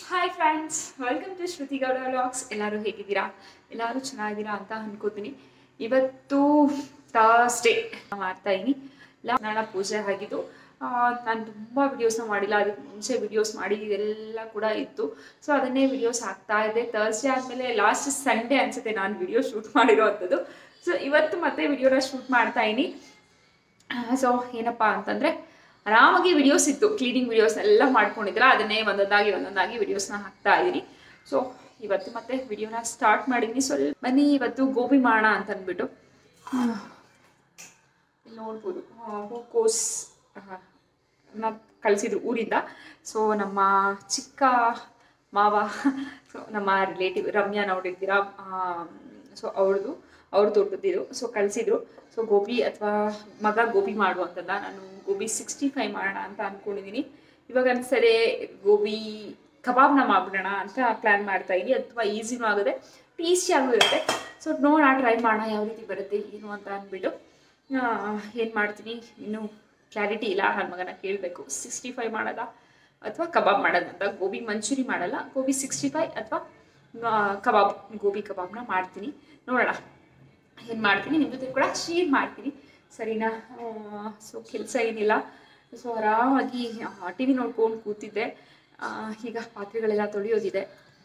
hi friends welcome to Shruti Gowda vlogs ಎಲ್ಲರೂ ಹೇಗಿದ್ದೀರಾ ಎಲ್ಲರೂ ಚೆನ್ನಾಗಿದ್ದೀರಾ ಅಂತ ಅನ್ಕೋತೀನಿ ಇವತ್ತು ಥರ್ಸ್ಡೇ ಮಾಡ್ತಾ ಇದ್ದೀನಿ ನಾಳೆ ಪೂಜೆ ಆಗಿದ್ದು ನಾನು ತುಂಬ ವಿಡಿಯೋಸ್ನ ಮಾಡಿಲ್ಲ ಅದಕ್ಕೆ ಮುಂಚೆ ವಿಡಿಯೋಸ್ ಮಾಡಿ ಎಲ್ಲ ಕೂಡ ಇತ್ತು ಸೊ ಅದನ್ನೇ ವಿಡಿಯೋಸ್ ಹಾಕ್ತಾ ಇದ್ದೆ ಥರ್ಸ್ಡೇ ಆದಮೇಲೆ ಲಾಸ್ಟ್ ಸಂಡೇ ಅನ್ಸುತ್ತೆ ನಾನು ವಿಡಿಯೋ ಶೂಟ್ ಮಾಡಿರೋ ಅಂಥದ್ದು ಸೊ ಇವತ್ತು ಮತ್ತೆ ವಿಡಿಯೋನ ಶೂಟ್ ಮಾಡ್ತಾ ಇದ್ದೀನಿ ಸೊ ಏನಪ್ಪ ಅಂತಂದರೆ ಆರಾಮಾಗಿ ವಿಡಿಯೋಸ್ ಇತ್ತು ಕ್ಲೀನಿಂಗ್ ವಿಡಿಯೋಸ್ ಎಲ್ಲ ಮಾಡ್ಕೊಂಡಿದ್ರಲ್ಲ ಅದನ್ನೇ ಒಂದೊಂದಾಗಿ ಒಂದೊಂದಾಗಿ ವಿಡಿಯೋಸ್ನ ಹಾಕ್ತಾ ಇದ್ದೀನಿ ಸೊ ಇವತ್ತು ಮತ್ತೆ ವಿಡಿಯೋನ ಸ್ಟಾರ್ಟ್ ಮಾಡಿದ್ದೀನಿ ಸ್ವಲ್ಪ ಬನ್ನಿ ಇವತ್ತು ಗೋಬಿ ಮಾಡೋಣ ಅಂತ ಅಂದ್ಬಿಟ್ಟು ಇಲ್ಲಿ ನೋಡ್ಬೋದು ಆ, ಹೂಕೋಸ್ ನ ಕಳಿಸಿದ್ರು ಊರಿಂದ ಸೊ ನಮ್ಮ ಚಿಕ್ಕ ಮಾವ ಸೊ ನಮ್ಮ ರಿಲೇಟಿವ್ ರಮ್ಯಾ ನೋಡಿರ್ತೀರಾ ಸೊ ಅವ್ರದ್ದು ಅವ್ರ ತೋಟದಿರು ಸೊ ಕಳಿಸಿದ್ರು ಸೊ ಗೋಬಿ ಅಥವಾ ಮಗ ಗೋಬಿ ಮಾಡುವಂಥದ್ದು ನಾನು ಗೋಬಿ ಸಿಕ್ಸ್ಟಿ ಫೈವ್ ಮಾಡೋಣ ಅಂತ ಅಂದ್ಕೊಂಡಿದ್ದೀನಿ ಇವಾಗ ಅನ್ಸರೆ ಗೋಬಿ ಕಬಾಬ್ನ ಮಾಡ್ಬಿಡೋಣ ಅಂತ ಪ್ಲ್ಯಾನ್ ಮಾಡ್ತಾ ಇದ್ದೀನಿ ಅದು ತುಂಬ ಈಸಿನೂ ಆಗುತ್ತೆ ಟೇಸ್ಟಿಯಾಗೂ ಇರುತ್ತೆ ಸೊ ನೋಡೋಣ ಟ್ರೈ ಮಾಡೋಣ ಯಾವ ರೀತಿ ಬರುತ್ತೆ ಏನು ಅಂತ ಅಂದ್ಬಿಟ್ಟು ಏನು ಮಾಡ್ತೀನಿ ಇನ್ನೂ ಕ್ಲಾರಿಟಿ ಇಲ್ಲ ನನ್ನ ಮಗನ ಕೇಳಬೇಕು ಸಿಕ್ಸ್ಟಿ ಫೈವ್ ಮಾಡೋದಾ ಅಥವಾ ಕಬಾಬ್ ಮಾಡೋದು ಅಂತ ಗೋಬಿ ಮಂಚೂರಿ ಮಾಡಲ್ಲ ಗೋಬಿ ಸಿಕ್ಸ್ಟಿ ಫೈವ್ ಅಥವಾ ಕಬಾಬ್ ಗೋಬಿ ಕಬಾಬ್ನ ಮಾಡ್ತೀನಿ ನೋಡೋಣ ಏನು ಮಾಡ್ತೀನಿ ನಿಮ್ಮ ಜೊತೆ ಕೂಡ ಶೇರ್ ಮಾಡ್ತೀನಿ ಸರಿನಾ ಸೊ ಕೆಲಸ ಏನಿಲ್ಲ ಸೊ ಆರಾಮಾಗಿ ಟಿ ವಿ ನೋಡ್ಕೊಂಡು ಕೂತಿದ್ದೆ ಆ, ಈಗ ಪಾತ್ರೆಗಳೆಲ್ಲ ತೊಳೆಯೋದಿದೆ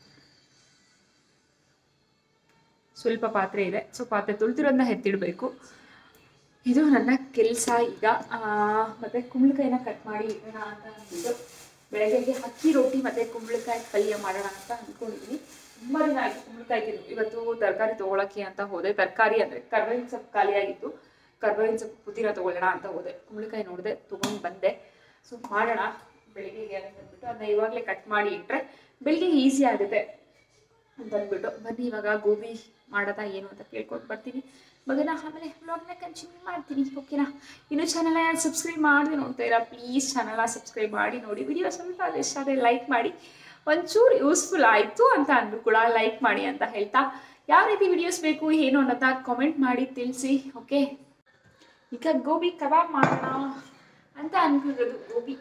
ಸ್ವಲ್ಪ ಪಾತ್ರೆ ಇದೆ ಸೊ ಪಾತ್ರೆ ತೊಳ್ತಿರೋದನ್ನ ಎತ್ತಿಡಬೇಕು ಇದು ನನ್ನ ಕೆಲಸ ಈಗ ಆ, ಮತ್ತೆ ಕುಂಬಳಕಾಯಿನ ಕಟ್ ಮಾಡಿ ಇಡೋಣ ಅಂತ ಅಂದ್ಬಿಟ್ಟು ಬೆಳಗ್ಗೆಗೆ ಅಕ್ಕಿ ರೊಟ್ಟಿ ಮತ್ತೆ ಕುಂಬಳಕಾಯಿ ಪಲ್ಯ ಮಾಡೋಣ ಅಂತ ಅಂದ್ಕೊಂಡಿದ್ದೀನಿ ತುಂಬ ದಿನ ಆಯ್ತು ಕುಂಬಳಕಾಯಿ ತಿಂದು ಇವತ್ತು ತರಕಾರಿ ತೊಗೊಳಕ್ಕೆ ಅಂತ ಹೋದೆ ತರಕಾರಿ ಅಂದರೆ ಕರ್ಬೇವಿನ ಸೊಪ್ಪು ಖಾಲಿಯಾಗಿತ್ತು ಕರ್ಬೇವಿನ ಸೊಪ್ಪು ಪುದೀನ ತೊಗೊಳ್ಳೋಣ ಅಂತ ಹೋದೆ ಕುಂಬಳಕಾಯಿ ನೋಡಿದೆ ತೊಗೊಂಡು ಬಂದೆ ಸೊ ಮಾಡೋಣ ಬೆಳಿಗ್ಗೆಗೆ ಅಂತ ಅಂದ್ಬಿಟ್ಟು ಅದನ್ನ ಇವಾಗಲೇ ಕಟ್ ಮಾಡಿ ಇಟ್ಟರೆ ಬೆಳಿಗ್ಗೆ ಈಸಿ ಆಗುತ್ತೆ ಅಂತ ಅಂದ್ಬಿಟ್ಟು ಬನ್ನಿ ಇವಾಗ ಗೋಬಿ ಮಾಡೋದಾ ಏನು ಅಂತ ಕೇಳ್ಕೊಂಡು ಬರ್ತೀನಿ ಮಗನ ಆಮೇಲೆ ವ್ಲಾಗ್ನ ಕಂಟಿನ್ಯೂ ಮಾಡ್ತೀನಿ ಓಕೆನಾ ಇನ್ನು ಚಾನಲ್ನ ಯಾರು ಸಬ್ಸ್ಕ್ರೈಬ್ ಮಾಡಿ ನೋಡ್ತಾ ಇರಾ ಪ್ಲೀಸ್ ಚಾನಲ್ನ ಸಬ್ಸ್ಕ್ರೈಬ್ ಮಾಡಿ ನೋಡಿ ವಿಡಿಯೋ ಸ್ವಲ್ಪ ಅದು ಇಷ್ಟ ಆದರೆ ಲೈಕ್ ಮಾಡಿ ಒಂಚೂರು ಯೂಸ್ಫುಲ್ ಆಯಿತು ಅಂತ ಅಂದ್ರು ಕೂಡ ಲೈಕ್ ಮಾಡಿ ಅಂತ ಹೇಳ್ತಾ ಯಾವ ರೀತಿ ವಿಡಿಯೋಸ್ ಬೇಕು ಏನು ಅನ್ನೋದ ಕಾಮೆಂಟ್ ಮಾಡಿ ತಿಳಿಸಿ ಓಕೆ ಈಗ ಗೋಬಿ ಕಬಾಬ್ ಮಾಡೋಣ ಅಂತ ಅನ್ಕೊಂಡಿರೋದು ಗೋಬಿ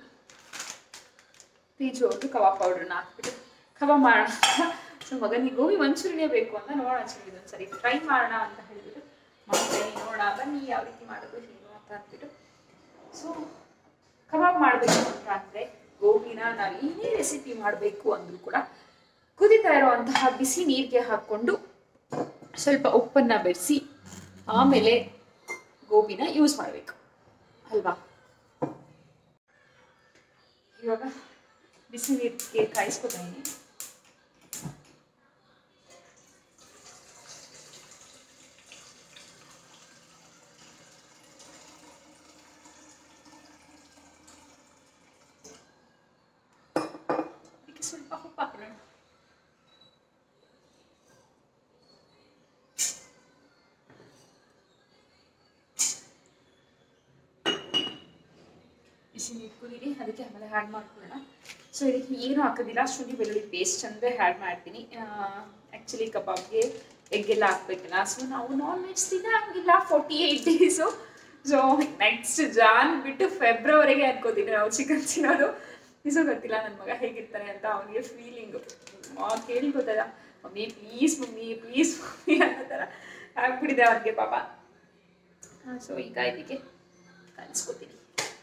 ಪೀಜು ಅವ್ರದ್ದು ಕಬಾಬ್ ಪೌಡ್ರನ್ನ ಹಾಕ್ಬಿಟ್ಟು ಕಬಾಬ್ ಮಾಡೋಣ ಸೊ ಮಗನಿಗೆ ಗೋಬಿ ಮಂಚೂರಿನೇ ಬೇಕು ಅಂತ ನೋಡೋಣ ಚೆನ್ನಾಗಿದೆ ಒಂದ್ಸರಿ ಫ್ರೈ ಮಾಡೋಣ ಅಂತ ಹೇಳಿಬಿಟ್ಟು ಮಾಡ್ತೀನಿ ನೋಡೋಣ ಬನ್ನಿ ಯಾವ ರೀತಿ ಮಾಡೋದು ಏನು ಅಂತ ಅಂದ್ಬಿಟ್ಟು ಸೊ ಕಬಾಬ್ ಮಾಡಬೇಕು ಅಂತ ಅಂದರೆ ಗೋಬಿನ ನಾವು ಏನೇ ರೆಸಿಪಿ ಮಾಡಬೇಕು ಅಂದರೂ ಕೂಡ ಕುದೀತಾ ಇರುವಂತಹ ಬಿಸಿ ನೀರಿಗೆ ಹಾಕ್ಕೊಂಡು ಸ್ವಲ್ಪ ಉಪ್ಪನ್ನು ಬೆರೆಸಿ ಆಮೇಲೆ ಗೋಬಿನ ಯೂಸ್ ಮಾಡಬೇಕು ಅಲ್ವಾ ಇವಾಗ ಬಿಸಿ ನೀರಿಗೆ ಕಾಯಿಸ್ಕೊತಾ ಇದ್ದೀನಿ ಇದಕ್ಕೆ ಸ್ವಲ್ಪ ಉಪ್ಪು ಹಾಕೋಣ ಬಿಸಿ ನೀರು ಕುದೀರಿ ಅದಕ್ಕೆ ಆಮೇಲೆ ಹ್ಯಾಡ್ ಮಾಡ್ಕೊಳ್ಳೋಣ ಸೊ ಇದಕ್ಕೆ ಏನು ಹಾಕೋದಿಲ್ಲ ಶುಂಠಿ ಬೆಳ್ಳುಳ್ಳಿ ಪೇಸ್ಟ್ ಅಂದರೆ ಹ್ಯಾಡ್ ಮಾಡ್ತೀನಿ ಆ್ಯಕ್ಚುಲಿ ಕಬಾಬ್ಗೆ ಎಗ್ಗೆಲ್ಲ ಹಾಕ್ಬೇಕಲ್ಲ ಸೊ ನಾವು ನಾನ್ ವೆಜ್ ತಿನ್ನಂಗಿಲ್ಲ forty eight days so next Jan ಬಿಟ್ಟು ಫೆಬ್ರವರಿಗೆ ಅನ್ಕೋತೀನಿ ನಾವು ಚಿಕನ್ ತಿನ್ನೋದು ನಿಜ ಗೊತ್ತಿಲ್ಲ ನನ್ನ ಮಗ ಹೇಗಿರ್ತಾನೆ ಅಂತ ಅವನಿಗೆ ಫೀಲಿಂಗು ಕೇಳಿ ಗೊತ್ತದ mummy please mummy please mummy ಅನ್ನೋ ಥರ ಆಗ್ಬಿಟ್ಟಿದೆ ಅವನಿಗೆ ಪಾಪ ಸೊ ಈಗ ಇದಕ್ಕೆ ಕಲಿಸ್ಕೊತೀನಿ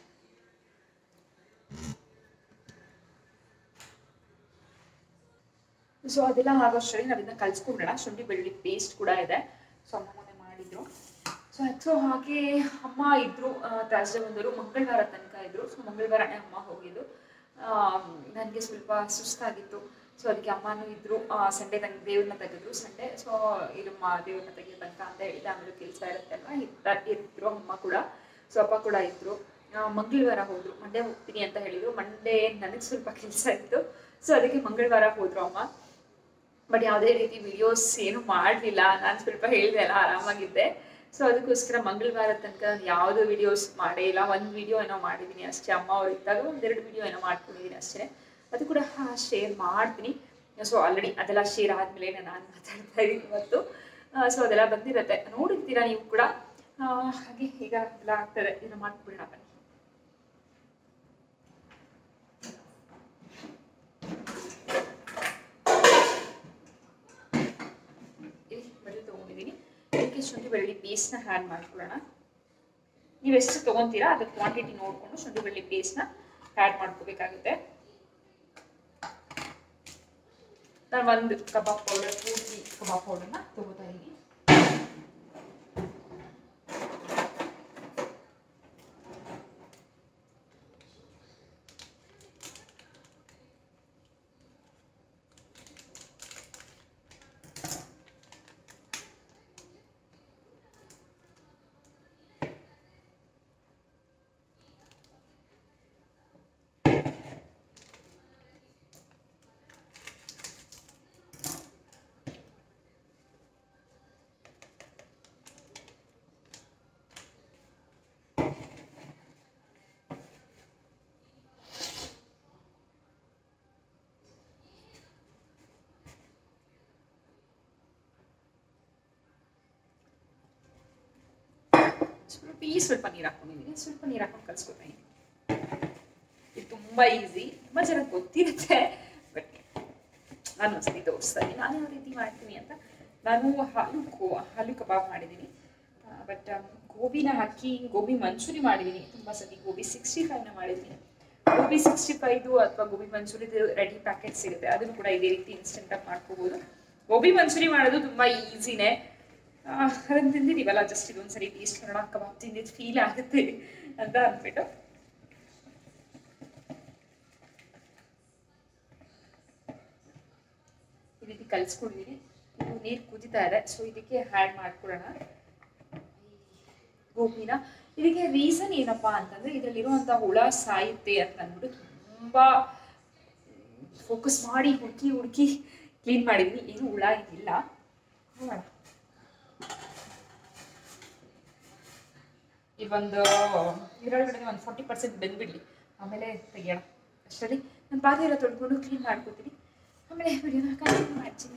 ಸೊ ಅದೆಲ್ಲ ಆಗೋಷ್ಟರಲ್ಲಿ ನಾವಿಂದ ಕಲಿಸ್ಕೊಂಬಿಡೋಣ ಶುಂಠಿ ಬೆಳ್ಳುಳ್ಳಿ ಪೇಸ್ಟ್ ಕೂಡ ಇದೆ ಸೊ ಅಮ್ಮ ಮೊನ್ನೆ ಮಾಡಿದ್ರು ಸೊ ಸೊ ಹಾಗೆ ಅಮ್ಮ ಇದ್ರು ಥರ್ಸ್ಡೇ ಬಂದರು ಮಂಗಳವಾರ ತನಕ ಇದ್ರು ಸೊ ಮಂಗಳವಾರನೇ ಅಮ್ಮ ಹೋಗಿದ್ದು ನನಗೆ ಸ್ವಲ್ಪ ಸುಸ್ತಾಗಿತ್ತು ಸೊ ಅದಕ್ಕೆ ಅಮ್ಮನೂ ಇದ್ರು ಸಂಡೇ ತನಕ ದೇವ್ರನ್ನ ತೆಗೆದ್ರು ಸಂಡೇ ಸೊ ಇರಮ್ಮ ದೇವ್ರನ್ನ ತೆಗಿಯೋ ತನಕ ಅಂತ ಹೇಳಿದೆ ಆಮೇಲೆ ಕೆಲಸ ಇರುತ್ತೆ ಅಲ್ವಾ ಇತ್ತ ಇದ್ರು ಅಮ್ಮ ಕೂಡ ಸೊ ಅಪ್ಪ ಕೂಡ ಇದ್ರು ಆ, ಮಂಗಳವಾರ ಹೋದ್ರು ಮಂಡೇ ಹೋಗ್ತೀನಿ ಅಂತ ಹೇಳಿದ್ರು ಮಂಡೇ ನನಗೆ ಸ್ವಲ್ಪ ಕೆಲಸ ಇತ್ತು ಸೊ ಅದಕ್ಕೆ ಮಂಗಳವಾರ ಹೋದ್ರು ಅಮ್ಮ ಬಟ್ ಯಾವುದೇ ರೀತಿ ವಿಡಿಯೋಸ್ ಏನು ಮಾಡಲಿಲ್ಲ ನಾನು ಸ್ವಲ್ಪ ಹೇಳಿದೆ ಅಲ್ಲ ಆರಾಮಾಗಿದ್ದೆ ಸೊ ಅದಕ್ಕೋಸ್ಕರ ಮಂಗಳವಾರ ತನಕ ಯಾವುದು ವಿಡಿಯೋಸ್ ಮಾಡೇ ಇಲ್ಲ ಒಂದು ವಿಡಿಯೋ ಏನೋ ಮಾಡಿದ್ದೀನಿ ಅಷ್ಟೇ ಅಮ್ಮ ಅವ್ರು ಇದ್ದಾಗ ಒಂದೆರಡು ವಿಡಿಯೋ ಏನೋ ಮಾಡ್ಕೊಂಡಿದ್ದೀನಿ ಅಷ್ಟೇ ಅದು ಕೂಡ ಶೇರ್ ಮಾಡ್ತೀನಿ ಸೊ ಆಲ್ರೆಡಿ ಅದೆಲ್ಲ ಶೇರ್ ಆದಮೇಲೆ ನಾನು ಮಾತಾಡ್ತಾ ಇದ್ದೀನಿ ಇವತ್ತು ಸೊ ಅದೆಲ್ಲ ಬಂದಿರುತ್ತೆ ನೋಡಿರ್ತೀರಾ ನೀವು ಕೂಡ ಆ, ಹಾಗೆ ಈಗ ಎಲ್ಲ ಆಗ್ತದೆ ಇದನ್ನು ಮಾಡ್ಬಿಡೋಣ ಬನ್ನಿ ಶುಂಠಿ ಬೆಳ್ಳುಳ್ಳಿ ಪೇಸ್ಟ್ನ ಆ್ಯಡ್ ಮಾಡ್ಕೊಳ್ಳೋಣ ನೀವು ಎಷ್ಟು ತೊಗೊತೀರಾ ಅದಕ್ಕೆ ಕ್ವಾಂಟಿಟಿ ನೋಡಿಕೊಂಡು ಶುಂಠಿ ಬೆಳ್ಳುಳ್ಳಿ ಪೇಸ್ಟ್ನ ಆ್ಯಡ್ ಮಾಡ್ಕೋಬೇಕಾಗುತ್ತೆ ನಾನು ಒಂದು ಕಬಾಬ್ ಪೌಡರ್ ಪೂರ್ತಿ ಕಬಾಬ್ ಪೌಡರ್ನ ತಗೋತಾ ಇದ್ದೀನಿ ಸ್ವಲ್ಪ ಈ ಸ್ವಲ್ಪ ನೀರು ಹಾಕೊಂಡಿದ್ದೀನಿ ಸ್ವಲ್ಪ ನೀರು ಹಾಕೊಂಡು ಕಲ್ಸ್ಕೊತಾ ಇದ್ದೀನಿ ಇದು ತುಂಬ ಈಸಿ ತುಂಬ ಜನ ಗೊತ್ತಿರುತ್ತೆ ಬಟ್ ನಾನು ಒಂದ್ಸತಿ ತೋರಿಸ್ತಾ ಇದ್ದೀನಿ ನಾನು ಯಾವ ರೀತಿ ಮಾಡ್ತೀನಿ ಅಂತ ನಾನು ಹಾಲು ಕೋ ಹಾಲು ಕಬಾಬ್ ಮಾಡಿದ್ದೀನಿ ಬಟ್ ಗೋಬಿನ ಹಾಕಿ ಗೋಬಿ ಮಂಚೂರಿ ಮಾಡಿದ್ದೀನಿ ತುಂಬ ಸತಿ ಗೋಬಿ ಸಿಕ್ಸ್ಟಿ ಫೈವ್ನ ಮಾಡಿದ್ದೀನಿ ಗೋಬಿ ಸಿಕ್ಸ್ಟಿ ಫೈದು ಅಥವಾ ಗೋಬಿ ಮಂಚೂರಿದು ರೆಡಿ ಪ್ಯಾಕೆಟ್ ಸಿಗುತ್ತೆ ಅದನ್ನು ಕೂಡ ಇದೇ ರೀತಿ ಇನ್ಸ್ಟೆಂಟಾಗಿ ಮಾಡ್ಕೋಬೋದು ಗೋಬಿ ಮಂಚೂರಿ ಮಾಡೋದು ತುಂಬ ಈಸಿನೇ ಅದನ್ನು ತಿಂದಿದ್ದೀವಲ್ಲ ಜಸ್ಟ್ ಇದೊಂದ್ಸರಿ ಟೇಸ್ಟ್ ಮಾಡೋಣ ಕಬಾಬ್ ತಿಂದಿದ್ದು ಫೀಲ್ ಆಗುತ್ತೆ ಅಂತ ಅಂದ್ಬಿಟ್ಟು ಈ ರೀತಿ ಕಲಿಸ್ಕೊಂಡಿದ್ದೀನಿ ಇದು ನೀರು ಕುದಿತಾ ಇದೆ ಸೊ ಇದಕ್ಕೆ ಹ್ಯಾಡ್ ಮಾಡ್ಕೊಳ್ಳೋಣ ಗೋಬಿನ ಇದಕ್ಕೆ ರೀಸನ್ ಏನಪ್ಪಾ ಅಂತಂದ್ರೆ ಇದರಲ್ಲಿರುವಂಥ ಹುಳ ಸಾಯುತ್ತೆ ಅಂತ ಅಂದ್ಬಿಟ್ಟು ತುಂಬ ಫೋಕಸ್ ಮಾಡಿ ಹುಡುಕಿ ಹುಡುಕಿ ಕ್ಲೀನ್ ಮಾಡಿದ್ವಿ ಏನು ಹುಳ ಇಲ್ಲ ನೋಡೋಣ ಈ ಒಂದು ಇದರೊಳಗಡೆ ಒಂದು ಫಾರ್ಟಿ ಪರ್ಸೆಂಟ್ ಬೆಂದ್ಬಿಡ್ಲಿ ಆಮೇಲೆ ತೆಗಿಯೋಣ ಅಷ್ಟರಲ್ಲಿ ನಾನು ಪಾತ್ರೆ ಎಲ್ಲ ತೊಳ್ಕೊಂಡು ಕ್ಲೀನ್ ಮಾಡ್ಕೊತೀನಿ ಆಮೇಲೆ ವಿಡಿಯೋನ ಕಂಟಿನ್ಯೂ ಮಾಡ್ತೀನಿ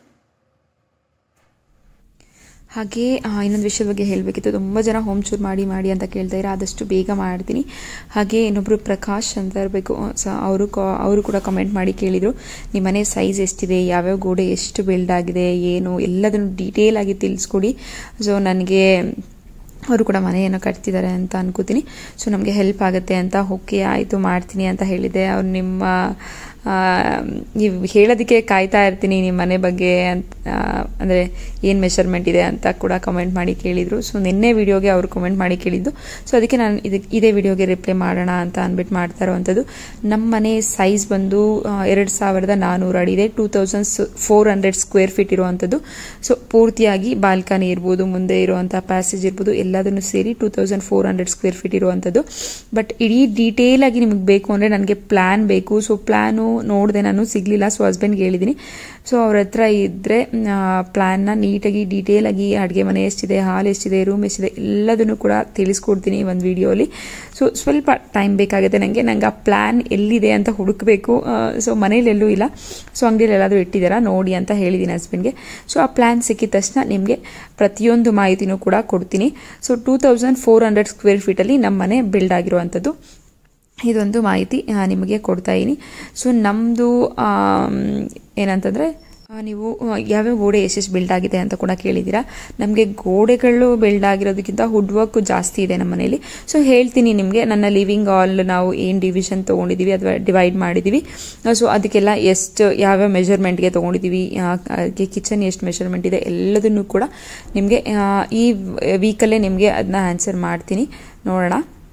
ಹಾಗೆ ಆ, ಇನ್ನೊಂದು ವಿಷಯದ ಬಗ್ಗೆ ಹೇಳಬೇಕಿತ್ತು ತುಂಬ ಜನ ಹೋಮ್ ಚೂರ್ ಮಾಡಿ ಮಾಡಿ ಅಂತ ಕೇಳ್ತಾ ಇದ್ದಾರೆ ಆದಷ್ಟು ಬೇಗ ಮಾಡ್ತೀನಿ ಹಾಗೆ ಇನ್ನೊಬ್ಬರು ಪ್ರಕಾಶ್ ಅಂತ ಇರಬೇಕು ಸ ಅವರು ಅವರು ಕೂಡ ಕಮೆಂಟ್ ಮಾಡಿ ಕೇಳಿದರು ನಿಮ್ಮ ಮನೆ ಸೈಜ್ ಎಷ್ಟಿದೆ ಯಾವ್ಯಾವ ಗೋಡೆ ಎಷ್ಟು ಬಿಲ್ಡ್ ಆಗಿದೆ ಏನು ಎಲ್ಲದನ್ನು ಡೀಟೇಲ್ ಆಗಿ ತಿಳಿಸ್ಕೊಡಿ ಸೊ ನನಗೆ ಅವರು ಕೂಡ ಮನೆಯನ್ನು ಕಟ್ತಿದ್ದಾರೆ ಅಂತ ಅನ್ಕೋತೀನಿ ಸೊ ನಮಗೆ ಹೆಲ್ಪ್ ಆಗುತ್ತೆ ಅಂತ ಓಕೆ ಆಯಿತು ಮಾಡ್ತೀನಿ ಅಂತ ಹೇಳಿದೆ ಅವ್ರು ನಿಮ್ಮ ನೀವು ಹೇಳೋದಕ್ಕೆ ಕಾಯ್ತಾ ಇರ್ತೀನಿ ನಿಮ್ಮ ಮನೆ ಬಗ್ಗೆ ಅಂತ ಅಂದರೆ ಏನು ಮೆಷರ್ಮೆಂಟ್ ಇದೆ ಅಂತ ಕೂಡ ಕಮೆಂಟ್ ಮಾಡಿ ಕೇಳಿದರು ಸೊ ನಿನ್ನೆ ವಿಡಿಯೋಗೆ ಅವರು ಕಮೆಂಟ್ ಮಾಡಿ ಕೇಳಿದ್ದು ಸೊ ಅದಕ್ಕೆ ನಾನು ಇದಕ್ಕೆ ಇದೇ ವಿಡಿಯೋಗೆ ರಿಪ್ಲೈ ಮಾಡೋಣ ಅಂತ ಅಂದ್ಬಿಟ್ಟು ಮಾಡ್ತಾ ಇರುವಂಥದ್ದು ನಮ್ಮ ಮನೆ ಸೈಜ್ ಬಂದು ಎರಡು ಸಾವಿರದ ನಾನ್ನೂರು ಅಡಿ ಇದೆ two thousand four hundred square feet ಇರುವಂಥದ್ದು ಸೊ ಪೂರ್ತಿಯಾಗಿ ಬಾಲ್ಕನಿ ಇರ್ಬೋದು ಮುಂದೆ ಇರುವಂಥ ಪ್ಯಾಸೇಜ್ ಇರ್ಬೋದು ಎಲ್ಲದನ್ನು ಸೇರಿ two thousand four hundred square feet ಇರುವಂಥದ್ದು ಬಟ್ ಇಡೀ ಡೀಟೇಲ್ ಆಗಿ ನಿಮಗೆ ಬೇಕು ಅಂದರೆ ನನಗೆ ಪ್ಲ್ಯಾನ್ ಬೇಕು ಸೊ ಪ್ಲ್ಯಾನು ನೋಡಿದೆ ನಾನು ಸಿಗಲಿಲ್ಲ ಸೊ ಹಸ್ಬೆಂಡ್ಗೆ ಹೇಳಿದ್ದೀನಿ ಸೊ ಅವ್ರ ಹತ್ರ ಇದ್ದರೆ ಪ್ಲ್ಯಾನ್ನ ನೀಟಾಗಿ ಡೀಟೇಲಾಗಿ ಅಡುಗೆ ಮನೆ ಎಷ್ಟಿದೆ ಹಾಲ್ ಎಷ್ಟಿದೆ ರೂಮ್ ಎಷ್ಟಿದೆ ಎಲ್ಲದನ್ನು ಕೂಡ ತಿಳಿಸ್ಕೊಡ್ತೀನಿ ಒಂದು ವಿಡಿಯೋಲಿ ಸೊ ಸ್ವಲ್ಪ ಟೈಮ್ ಬೇಕಾಗುತ್ತೆ ನನಗೆ ನಂಗೆ ಆ ಪ್ಲ್ಯಾನ್ ಎಲ್ಲಿದೆ ಅಂತ ಹುಡುಕಬೇಕು ಸೊ ಮನೇಲಿ ಎಲ್ಲೂ ಇಲ್ಲ ಸೊ ಅಂಗಡಿಯಲ್ಲಿ ಎಲ್ಲಾದರೂ ಇಟ್ಟಿದ್ದಾರಾ ನೋಡಿ ಅಂತ ಹೇಳಿದ್ದೀನಿ ಹಸ್ಬೆಂಡ್ಗೆ ಸೊ ಆ ಪ್ಲ್ಯಾನ್ ಸಿಕ್ಕಿದ ತಕ್ಷಣ ನಿಮಗೆ ಪ್ರತಿಯೊಂದು ಮಾಹಿತಿನೂ ಕೂಡ ಕೊಡ್ತೀನಿ so two thousand four hundred square ಫೀಟಲ್ಲಿ ನಮ್ಮ ಮನೆ ಬಿಲ್ಡ್ ಆಗಿರುವಂಥದ್ದು ಇದೊಂದು ಮಾಹಿತಿ ಆ, ನಿಮಗೆ ಕೊಡ್ತಾ ಇದ್ದೀನಿ ಸೊ ನಮ್ಮದು ಏನಂತಂದರೆ ಆ, ನೀವು ಆ, ಯಾವ್ಯಾವ ಗೋಡೆ ಎಷ್ಟೆಷ್ಟು ಬಿಲ್ಡ್ ಆಗಿದೆ ಅಂತ ಕೂಡ ಕೇಳಿದ್ದೀರಾ ನಮಗೆ ಗೋಡೆಗಳು ಬಿಲ್ಡ್ ಆಗಿರೋದಕ್ಕಿಂತ ವುಡ್ ವರ್ಕ್ ಜಾಸ್ತಿ ಇದೆ ನಮ್ಮ ಮನೇಲಿ ಸೊ ಹೇಳ್ತೀನಿ ನಿಮಗೆ ನನ್ನ ಲಿವಿಂಗ್ ಹಾಲ್ ನಾವು ಏನು ಡಿವಿಷನ್ ತೊಗೊಂಡಿದ್ದೀವಿ ಅಥವಾ ಡಿವೈಡ್ ಮಾಡಿದ್ದೀವಿ ಸೊ ಅದಕ್ಕೆಲ್ಲ ಎಷ್ಟು ಯಾವ್ಯಾವ ಮೆಷರ್ಮೆಂಟ್ಗೆ ತೊಗೊಂಡಿದ್ದೀವಿ ಅದಕ್ಕೆ ಕಿಚನ್ ಎಷ್ಟು ಮೆಷರ್ಮೆಂಟ್ ಇದೆ ಎಲ್ಲದನ್ನು ಕೂಡ ನಿಮಗೆ ಈ ವೀಕಲ್ಲೇ ನಿಮಗೆ ಅದನ್ನ ಆನ್ಸರ್ ಮಾಡ್ತೀನಿ ನೋಡೋಣ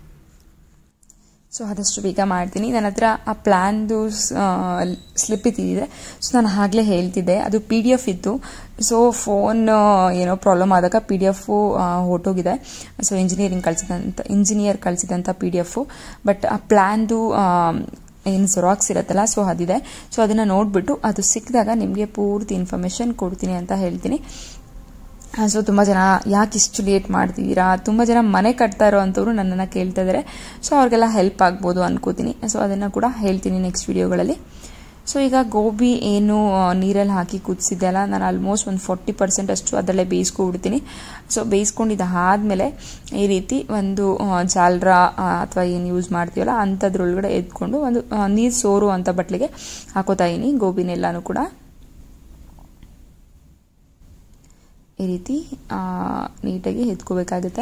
ಸೊ ಆದಷ್ಟು ಬೇಗ ಮಾಡ್ತೀನಿ ನನ್ನ ಹತ್ರ ಆ ಪ್ಲ್ಯಾನ್ದು ಸ್ಲಿಪ್ ಇದ್ದಿದ್ರೆ ಸೊ ನಾನು ಆಗಲೇ ಹೇಳ್ತಿದ್ದೆ ಅದು ಪಿ ಡಿ ಎಫ್ ಇತ್ತು ಸೊ ಫೋನ್ ಏನೋ ಪ್ರಾಬ್ಲಮ್ ಆದಾಗ ಪಿ ಡಿ ಎಫು ಹೊಟ್ಟೋಗಿದೆ ಸೊ ಇಂಜಿನಿಯರಿಂಗ್ ಕಳಿಸಿದಂಥ ಇಂಜಿನಿಯರ್ ಕಳಿಸಿದಂಥ ಪಿ ಡಿ ಎಫು ಬಟ್ ಆ ಪ್ಲ್ಯಾನ್ದು ಏನು ಜೆರಾಕ್ಸ್ ಇರುತ್ತಲ್ಲ ಸೊ ಅದಿದೆ ಸೊ ಅದನ್ನು ನೋಡಿಬಿಟ್ಟು ಅದು ಸಿಕ್ಕಿದಾಗ ನಿಮಗೆ ಪೂರ್ತಿ ಇನ್ಫಾರ್ಮೇಷನ್ ಕೊಡ್ತೀನಿ ಅಂತ ಹೇಳ್ತೀನಿ ಸೊ ತುಂಬ ಜನ ಯಾಕೆ ಇಷ್ಟು ಲೇಟ್ ಮಾಡ್ತಿದ್ದೀರಾ ತುಂಬ ಜನ ಮನೆ ಕಟ್ತಾ ಇರೋ ಅಂಥವ್ರು ನನ್ನನ್ನು ಕೇಳ್ತಾ ಇದ್ದಾರೆ ಸೊ ಅವ್ರಿಗೆಲ್ಲ ಹೆಲ್ಪ್ ಆಗ್ಬೋದು ಅನ್ಕೋತೀನಿ ಸೊ ಅದನ್ನು ಕೂಡ ಹೇಳ್ತೀನಿ ನೆಕ್ಸ್ಟ್ ವಿಡಿಯೋಗಳಲ್ಲಿ ಸೊ ಈಗ ಗೋಬಿ ಏನು ನೀರಲ್ಲಿ ಹಾಕಿ ಕುದಿಸಿದ್ದೆ ಅಲ್ಲ ನಾನು ಆಲ್ಮೋಸ್ಟ್ ಒಂದು ಫಾರ್ಟಿ ಪರ್ಸೆಂಟ್ ಅಷ್ಟು ಅದರಲ್ಲೇ ಬೇಯಿಸ್ಕೊಬಿಡ್ತೀನಿ ಸೊ ಬೇಯಿಸ್ಕೊಂಡಿದ್ದಾದಮೇಲೆ ಈ ರೀತಿ ಒಂದು ಜಾಲ್ರ ಅಥವಾ ಏನು ಯೂಸ್ ಮಾಡ್ತೀವಲ್ಲ ಅಂಥದ್ರೊಳಗಡೆ ಎದ್ಕೊಂಡು ಒಂದು ನೀರು ಸೋರು ಅಂತ ಬಟ್ಲಿಗೆ ಹಾಕೋತಾ ಇದೀನಿ ಗೋಬಿನೆಲ್ಲನೂ ಕೂಡ ಈ ರೀತಿ ನೀಟಾಗಿ ಎತ್ಕೋಬೇಕಾಗುತ್ತೆ